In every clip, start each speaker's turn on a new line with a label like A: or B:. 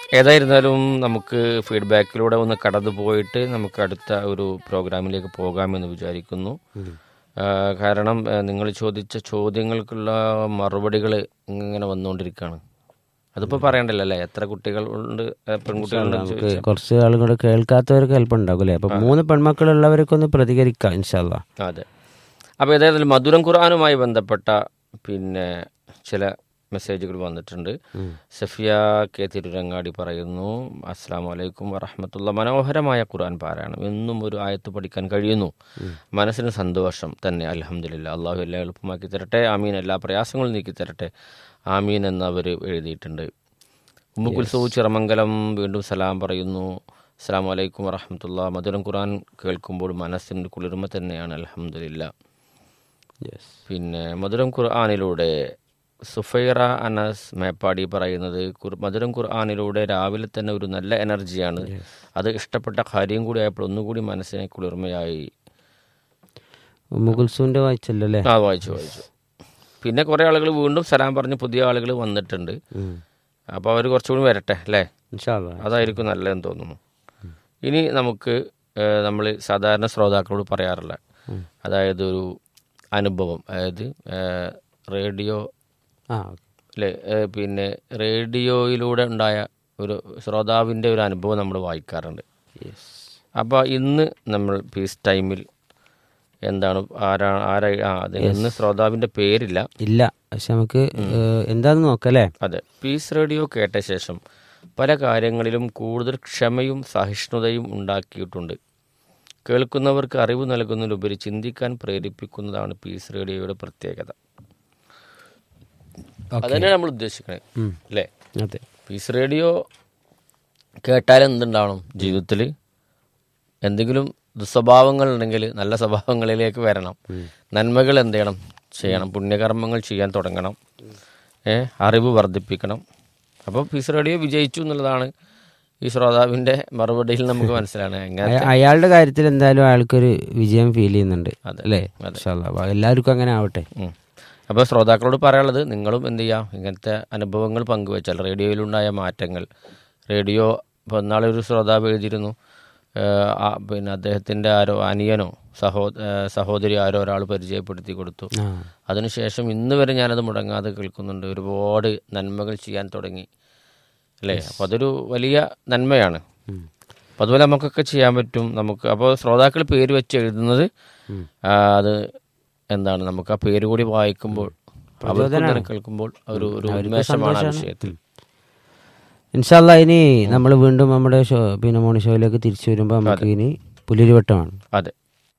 A: ഏതായിരുന്നാലും നമുക്ക് ഫീഡ്ബാക്കിലൂടെ ഒന്ന് കടന്നു പോയിട്ട് നമുക്ക് അടുത്ത ഒരു പ്രോഗ്രാമിലേക്ക് പോകാമെന്ന് വിചാരിക്കുന്നു ആ, കാരണം ആ, നിങ്ങൾ ചോദിച്ച ചോദ്യങ്ങൾക്കുള്ള മറുപടികൾ ഇങ്ങനെ വന്നുകൊണ്ടിരിക്കുകയാണ് അതിപ്പോൾ പറയണ്ടല്ലോ അല്ലേ എത്ര കുട്ടികൾ ഉണ്ട് ആ, പെൺകുട്ടികളുണ്ട്
B: നമുക്ക് കുറച്ച് ആളുകൾ കേൾക്കാത്തവർക്ക് ഹെൽപ്പ് ഉണ്ടാകും അല്ലേ അപ്പൊ മൂന്ന് പെൺമക്കളുള്ളവർക്കൊന്ന് പ്രതികരിക്കാം ഇൻഷാല്ല
A: അതെ അപ്പോൾ ഏതായാലും മധുരം ഖുർആാനുമായി ബന്ധപ്പെട്ട പിന്നെ ചില മെസ്സേജുകൾ വന്നിട്ടുണ്ട് സഫിയ കെ തിരുരങ്ങാടി പറയുന്നു അസ്സാം വലൈക്കും വറഹമത്തുള്ള മനോഹരമായ ഖുർആൻ പാരായണം എന്നും ഒരു ആയത്ത് പഠിക്കാൻ കഴിയുന്നു മനസ്സിന് സന്തോഷം തന്നെ അലഹമില്ല അള്ളാഹു എല്ലാം എളുപ്പമാക്കി തരട്ടെ ആമീൻ എല്ലാ പ്രയാസങ്ങളും നീക്കി തരട്ടെ ആമീൻ എന്നവർ എഴുതിയിട്ടുണ്ട് ഉമ്മുകുൽസു ചിറമംഗലം വീണ്ടും സലാം പറയുന്നു അസ്സാം വലൈക്കും വറഹമത്തുള്ള മധുരം ഖുർആൻ കേൾക്കുമ്പോൾ മനസ്സിന് കുളിർമ തന്നെയാണ് അലഹമില്ല പിന്നെ മധുരം ഖുർആാനിലൂടെ സുഫൈറ അനസ് മേപ്പാടി പറയുന്നത് ഖുർ- മധുരം ഖുർആാനിലൂടെ രാവിലെ തന്നെ ഒരു നല്ല എനർജിയാണ് അത് ഇഷ്ടപ്പെട്ട കാര്യം കൂടി ആയപ്പോൾ ഒന്നുകൂടി മനസ്സിനെ കുളിർമയായി
B: മുകുൽസുവിന്റെ വായിച്ചല്ലോ അല്ലേ
A: ആ വായിച്ചു വായിച്ചു പിന്നെ കുറേ ആളുകൾ വീണ്ടും സലാം പറഞ്ഞ് പുതിയ ആളുകൾ വന്നിട്ടുണ്ട് അപ്പോൾ അവർ കുറച്ചുകൂടി വരട്ടെ അല്ലേ
B: ഇൻഷാല്ല
A: അതായിരിക്കും നല്ലതെന്ന് തോന്നുന്നു ഇനി നമുക്ക് നമ്മൾ സാധാരണ ശ്രോതാക്കളോട് പറയാറില്ല അതായത് ഒരു അനുഭവം അതായത് ഏഹ്, റേഡിയോ
B: ആ
A: അല്ലേ ഏഹ്, പിന്നെ റേഡിയോയിലൂടെ ഉണ്ടായ ഒരു ശ്രോതാവിൻ്റെ ഒരു അനുഭവം നമ്മൾ വായിക്കാറുണ്ട് അപ്പോൾ ഇന്ന് നമ്മൾ പീസ് ടൈമിൽ എന്താണ് ആരാ ആരാ ആ അതെ ഇന്ന് ശ്രോതാവിൻ്റെ പേരില്ല
B: ഇല്ല പക്ഷെ നമുക്ക് ഏഹ്, എന്താന്ന് നോക്കാം അല്ലേ
A: അതെ പീസ് റേഡിയോ കേട്ട ശേഷം പല കാര്യങ്ങളിലും കൂടുതൽ ക്ഷമയും സഹിഷ്ണുതയും ഉണ്ടാക്കിയിട്ടുണ്ട് കേൾക്കുന്നവർക്ക് അറിവ് നൽകുന്നതിലുപരി ചിന്തിക്കാൻ പ്രേരിപ്പിക്കുന്നതാണ് പീസ് റേഡിയോയുടെ പ്രത്യേകത അതന്നെ നമ്മൾ ഉദ്ദേശിക്കണേ
B: ഉം.
A: അല്ലേ
B: അതെ
A: പീസ് റേഡിയോ കേട്ടാൽ എന്തുണ്ടാവണം ജീവിതത്തിൽ എന്തെങ്കിലും ദുസ്വഭാവങ്ങൾ ഉണ്ടെങ്കിൽ നല്ല സ്വഭാവങ്ങളിലേക്ക് വരണം നന്മകൾ എന്ത് ചെയ്യണം ചെയ്യണം പുണ്യകർമ്മങ്ങൾ ചെയ്യാൻ തുടങ്ങണം ഏ അറിവ് വർദ്ധിപ്പിക്കണം അപ്പോൾ പീസ് റേഡിയോ വിജയിച്ചു എന്നുള്ളതാണ് ഈ ശ്രോതാവിൻ്റെ മറുപടിയിൽ നമുക്ക് മനസ്സിലാണ് എങ്ങനെ
B: അയ- അയാളുടെ കാര്യത്തിൽ എന്തായാലും അയാൾക്കൊരു വിജയം ഫീൽ ചെയ്യുന്നുണ്ട് അല്ലേ ഇൻഷാല്ലാ. അപ്പൊ എല്ലാവർക്കും അങ്ങനെ ആവട്ടെ
A: അപ്പോൾ ശ്രോതാക്കളോട് പറയാനുള്ളത് നിങ്ങളും എന്ത് ചെയ്യാം ഇങ്ങനത്തെ അനുഭവങ്ങൾ പങ്കുവെച്ചാൽ റേഡിയോയിലുണ്ടായ മാറ്റങ്ങൾ റേഡിയോ ഇപ്പോൾ ഇന്നാളെ ഒരു ശ്രോതാവ് എഴുതിയിരുന്നു ഏഹ്, ആ, പിന്നെ അദ്ദേഹത്തിൻ്റെ ആരോ അനിയനോ സഹോ ഏഹ്, സഹോദരി ആരോ ഒരാൾ പരിചയപ്പെടുത്തി കൊടുത്തു
B: ആ
A: അതിനുശേഷം ഇന്ന് വരെ ഞാനത് മുടങ്ങാതെ കേൾക്കുന്നുണ്ട് ഒരുപാട് നന്മകൾ ചെയ്യാൻ തുടങ്ങി അല്ലേ അപ്പോൾ അതൊരു വലിയ നന്മയാണ് അപ്പോൾ അതുപോലെ നമുക്കൊക്കെ ചെയ്യാൻ പറ്റും നമുക്ക് അപ്പോൾ ശ്രോതാക്കൾ പേര് വെച്ച് എഴുതുന്നത് ആ, അത് എന്താണ് നമുക്ക് ആ പേര് കൂടി വായിക്കുമ്പോൾ അവർക്കും തന്നെ കേൾക്കുമ്പോൾ ഒരു ഒരു ഉന്മേഷമാണ് ആ വിഷയത്തിൽ
B: ഇൻഷാല്ല ഇനി നമ്മൾ വീണ്ടും നമ്മുടെ ഷോ പിന്നെ മോണി ഷോയിലേക്ക് തിരിച്ചു വരുമ്പോൾ നമുക്ക് ഇനി പുലിരിവട്ടമാണ്
A: അതെ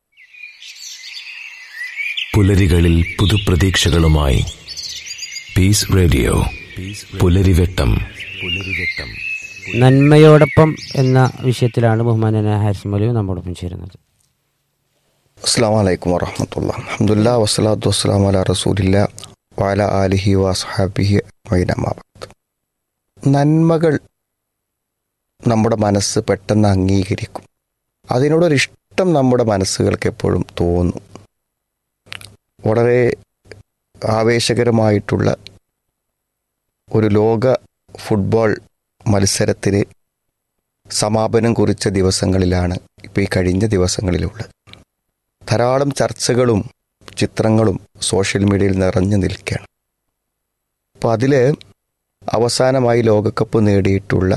C: പുലരികളിൽ പുതുപ്രതീക്ഷകളുമായി പീസ് റേഡിയോ പുലരിവെട്ടം പുലരിവെട്ടം
B: നന്മയോടൊപ്പം എന്ന വിഷയത്തിലാണ് ബഹുമാനനായ ഹാരിസ് മലിയും നമ്മോടൊപ്പം ചേരുന്നത്
D: അസ്സാം വലൈക്കും വറഹമത്തുള്ള അഹമ്മദില്ല വസ്സലാത്തു വസ്സലാം അല റസൂലില്ല വാല ആലിഹി വസ്ഹാബിഹി മൈനമാബത്ത് നന്മകൾ നമ്മുടെ മനസ്സ് പെട്ടെന്ന് അംഗീകരിക്കും അതിനോടൊരു ഇഷ്ടം നമ്മുടെ മനസ്സുകൾക്ക് എപ്പോഴും തോന്നും വളരെ ആവേശകരമായിട്ടുള്ള ഒരു ലോക ഫുട്ബോൾ മത്സരത്തിന് സമാപനം കുറിച്ച ദിവസങ്ങളിലാണ് ഇപ്പോൾ ഈ കഴിഞ്ഞ ദിവസങ്ങളിലുള്ളത് ധാരാളം ചർച്ചകളും ചിത്രങ്ങളും സോഷ്യൽ മീഡിയയിൽ നിറഞ്ഞു നിൽക്കുകയാണ് അപ്പോൾ അതിൽ അവസാനമായി ലോകകപ്പ് നേടിയിട്ടുള്ള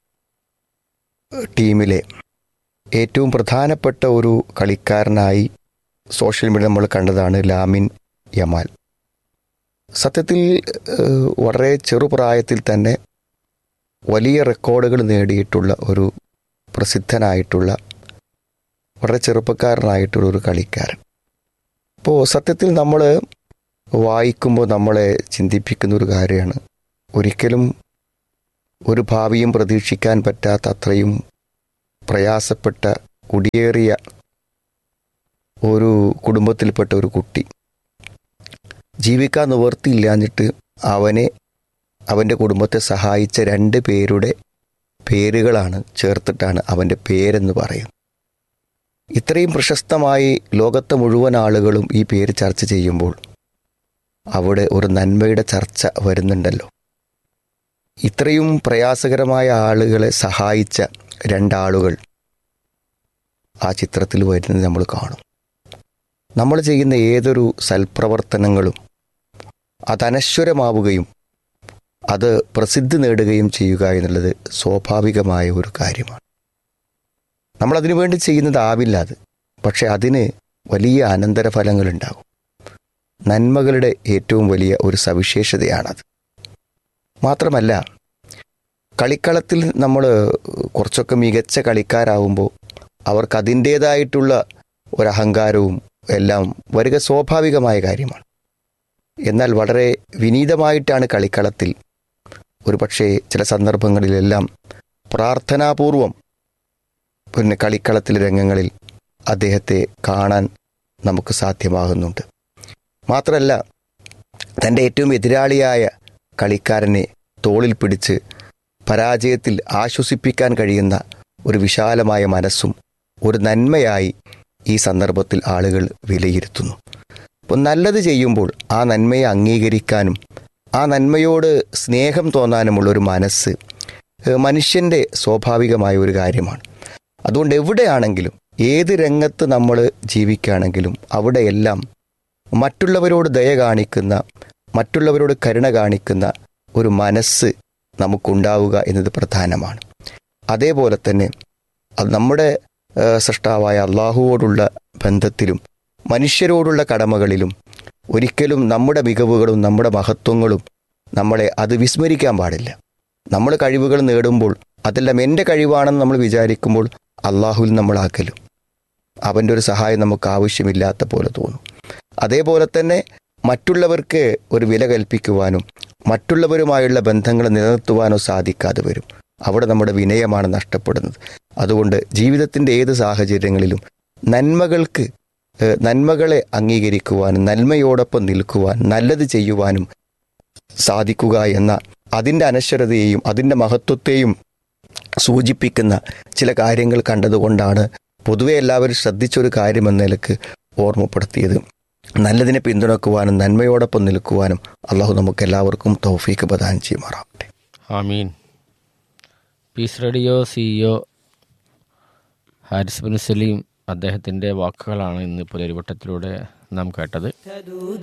D: ടീമിലെ ഏറ്റവും പ്രധാനപ്പെട്ട ഒരു കളിക്കാരനായി സോഷ്യൽ മീഡിയ നമ്മൾ കണ്ടതാണ് ലാമിൻ യമാൽ സത്യത്തിൽ ഏഹ്, വളരെ ചെറുപ്രായത്തിൽ തന്നെ വലിയ റെക്കോർഡുകൾ നേടിയിട്ടുള്ള ഒരു പ്രസിദ്ധനായിട്ടുള്ള വളരെ ചെറുപ്പക്കാരനായിട്ടുള്ള ഒരു കളിക്കാരൻ അപ്പോൾ സത്യത്തിൽ നമ്മൾ വായിക്കുമ്പോൾ നമ്മളെ ചിന്തിപ്പിക്കുന്ന ഒരു കാര്യമാണ് ഒരിക്കലും ഒരു ഭാവിയും പ്രതീക്ഷിക്കാൻ പറ്റാത്ത അത്രയും പ്രയാസപ്പെട്ട കുടിയേറിയ ഒരു കുടുംബത്തിൽപ്പെട്ട ഒരു കുട്ടി ജീവിക്കാൻ നിവർത്തിയില്ലാഞ്ഞിട്ട് അവനെ അവൻ്റെ കുടുംബത്തെ സഹായിച്ച രണ്ട് പേരുടെ പേരുകളാണ് ചേർത്തിട്ടാണ് അവൻ്റെ പേരെന്ന് പറയുന്നത് ഇത്രയും പ്രശസ്തമായി ലോകത്തെ മുഴുവൻ ആളുകളും ഈ പേര് ചർച്ച ചെയ്യുമ്പോൾ അവിടെ ഒരു നന്മയുടെ ചർച്ച വരുന്നുണ്ടല്ലോ ഇത്രയും പ്രയാസകരമായ ആളുകളെ സഹായിച്ച രണ്ടാളുകൾ ആ ചിത്രത്തിൽ വരുന്നത് നമ്മൾ കാണും നമ്മൾ ചെയ്യുന്ന ഏതൊരു സൽപ്രവർത്തനങ്ങളും അതനശ്വരമാവുകയും അത് പ്രസിദ്ധി നേടുകയും ചെയ്യുക എന്നുള്ളത് സ്വാഭാവികമായ ഒരു കാര്യമാണ് നമ്മളതിനു വേണ്ടി ചെയ്യുന്നതാവില്ല അത് പക്ഷെ അതിന് വലിയ അനന്തരഫലങ്ങളുണ്ടാകും നന്മകളുടെ ഏറ്റവും വലിയ ഒരു സവിശേഷതയാണത് മാത്രമല്ല കളിക്കളത്തിൽ നമ്മൾ കുറച്ചൊക്കെ മികച്ച കളിക്കാരാവുമ്പോൾ അവർക്ക് അതിൻ്റേതായിട്ടുള്ള ഒരു അഹങ്കാരവും എല്ലാം വരിക സ്വാഭാവികമായ കാര്യമാണ് എന്നാൽ വളരെ വിനീതമായിട്ടാണ് കളിക്കളത്തിൽ ഒരു പക്ഷേ ചില സന്ദർഭങ്ങളിലെല്ലാം പ്രാർത്ഥനാപൂർവം പിന്നെ കളിക്കളത്തിലെ രംഗങ്ങളിൽ അദ്ദേഹത്തെ കാണാൻ നമുക്ക് സാധ്യമാകുന്നുണ്ട് മാത്രമല്ല തൻ്റെ ഏറ്റവും എതിരാളിയായ കളിക്കാരനെ തോളിൽ പിടിച്ച് പരാജയത്തിൽ ആശ്വസിപ്പിക്കാൻ കഴിയുന്ന ഒരു വിശാലമായ മനസ്സും ഒരു നന്മയായി ഈ സന്ദർഭത്തിൽ ആളുകൾ വിലയിരുത്തുന്നു അപ്പോൾ നല്ലത് ചെയ്യുമ്പോൾ ആ നന്മയെ അംഗീകരിക്കാനും ആ നന്മയോട് സ്നേഹം തോന്നാനുമുള്ള ഒരു മനസ്സ് ഏഹ്, മനുഷ്യൻ്റെ സ്വാഭാവികമായ ഒരു കാര്യമാണ് അതുകൊണ്ട് എവിടെയാണെങ്കിലും ഏത് രംഗത്ത് നമ്മൾ ജീവിക്കുകയാണെങ്കിലും അവിടെയെല്ലാം മറ്റുള്ളവരോട് ദയ കാണിക്കുന്ന മറ്റുള്ളവരോട് കരുണ കാണിക്കുന്ന ഒരു മനസ്സ് നമുക്കുണ്ടാവുക എന്നത് പ്രധാനമാണ് അതേപോലെ തന്നെ അത് നമ്മുടെ ആ, സൃഷ്ടാവായ അള്ളാഹുവോടുള്ള ബന്ധത്തിലും മനുഷ്യരോടുള്ള കടമകളിലും ഒരിക്കലും നമ്മുടെ മികവുകളും നമ്മുടെ മഹത്വങ്ങളും നമ്മളെ അത് വിസ്മരിക്കാൻ പാടില്ല നമ്മൾ കഴിവുകൾ നേടുമ്പോൾ അതെല്ലാം എൻ്റെ കഴിവാണെന്ന് നമ്മൾ വിചാരിക്കുമ്പോൾ അള്ളാഹുവിൽ നമ്മളാക്കലും അവൻ്റെ ഒരു സഹായം നമുക്ക് ആവശ്യമില്ലാത്ത പോലെ തോന്നും അതേപോലെ തന്നെ മറ്റുള്ളവർക്ക് ഒരു വില കൽപ്പിക്കുവാനും മറ്റുള്ളവരുമായുള്ള ബന്ധങ്ങൾ നിലനിർത്തുവാനോ സാധിക്കാതെ വരും അവിടെ നമ്മുടെ വിനയമാണ് നഷ്ടപ്പെടുന്നത് അതുകൊണ്ട് ജീവിതത്തിൻ്റെ ഏത് സാഹചര്യങ്ങളിലും നന്മകൾക്ക് ഏഹ്, നന്മകളെ അംഗീകരിക്കുവാനും നന്മയോടൊപ്പം നിൽക്കുവാൻ നല്ലത് ചെയ്യുവാനും സാധിക്കുക എന്ന അതിൻ്റെ അനശ്വരതയെയും അതിൻ്റെ മഹത്വത്തെയും സൂചിപ്പിക്കുന്ന ചില കാര്യങ്ങൾ കണ്ടതുകൊണ്ടാണ് പൊതുവെ എല്ലാവരും ശ്രദ്ധിച്ചൊരു കാര്യമെന്ന നിലക്ക് ഓർമ്മപ്പെടുത്തിയത് നല്ലതിനെ പിന്തുണക്കുവാനും നന്മയോടൊപ്പം നിൽക്കുവാനും അള്ളാഹു നമുക്ക് എല്ലാവർക്കും തൗഫീക്ക് പ്രദാനം ചെയ്യുമാറാവട്ടെ
A: ആമീൻ peace radio CEO Haris bin Saleem അദ്ദേഹത്തിൻ്റെ വാക്കുകളാണ് ഇന്ന് പുലരിവട്ടത്തിലൂടെ നാം കേട്ടത്